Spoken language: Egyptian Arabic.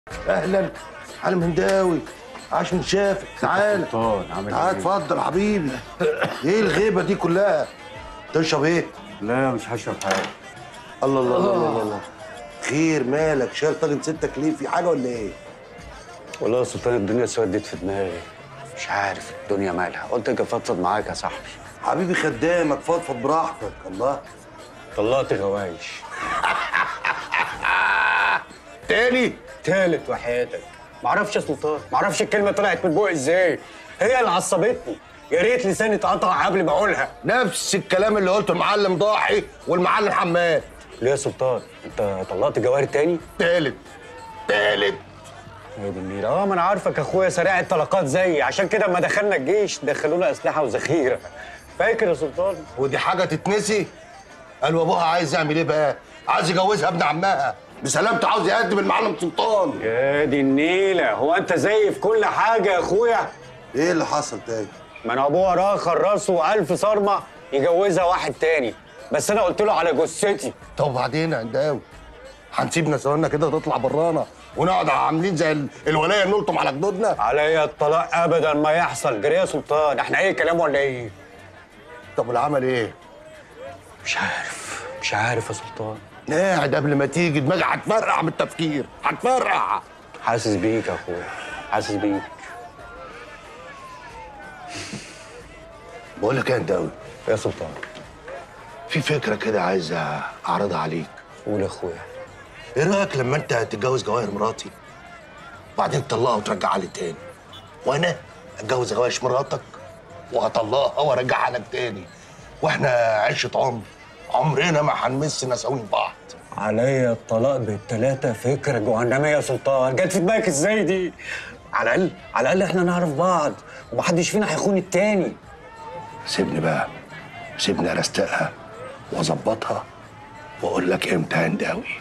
اهلا علي مهنداوي عاش من شافك تعال سلطان عامل تعال ايه؟ اتفضل حبيبي ايه الغيبه دي كلها تشرب ايه لا مش هشرب حاجه الله الله الله الله, الله. خير مالك شايل طاجن ستك ليه في حاجه ولا ايه والله يا سلطان الدنيا سودت في دماغي مش عارف الدنيا مالها قلت اجي افضفض معاك يا صاحبي حبيبي خدامك فضفض براحتك الله طلعت غوايش تاني تالت وحياتك معرفش يا سلطان معرفش الكلمه طلعت من بوقي ازاي هي اللي عصبتني يا ريت لساني اتقطع قبل ما اقولها نفس الكلام اللي قلته المعلم ضاحي والمعلم حماد ليه يا سلطان انت طلقت جواهر تاني تالت تالت يا دي النيله اه ما انا عارفك اخويا سريع الطلقات زيي عشان كده اما دخلنا الجيش دخلونا اسلحه وذخيره فاكر يا سلطان ودي حاجه تتنسي قال وابوها عايز يعمل ايه بقى عايز يجوزها ابن عمها بسلامته عاوز يقدم المعلم سلطان يا دي النيله هو انت زيي في كل حاجه يا اخويا ايه اللي حصل تاني ما انا ابوها راخر راسه ألف صرمه يجوزها واحد تاني بس انا قلت له على جثتي طب وبعدين يا عنداوي هنسيب نسواننا كده تطلع برانا ونقعد عاملين زي ال- الولايه نلطم على جدودنا عليا الطلاق ابدا ما يحصل جري يا سلطان احنا اي كلام ولا ايه طب والعمل ايه مش عارف مش عارف يا سلطان قاعد قبل ما تيجي دماغي هتفرقع من التفكير هتفرقع حاسس بيك يا اخويا حاسس بيك بقول لك ايه يا عنداوي يا سلطان في فكره كده عايز اعرضها عليك قول يا اخويا ايه رايك لما انت تتجوز جواهر مراتي وبعدين تطلقها وترجعها لي تاني وانا اتجوز غوايش مراتك واطلقها وارجعها لك تاني واحنا عشره عمر عمرنا ما هنمس نساوين بعض عليا الطلاق بالتلاتة فكرة جهنمية يا سلطان جت في دماغك ازاي دي؟ على الأقل على الأقل احنا نعرف بعض ومحدش فينا هيخون التاني سيبني بقى سيبني ارستقها واظبطها واقول لك امتى يا هنداوي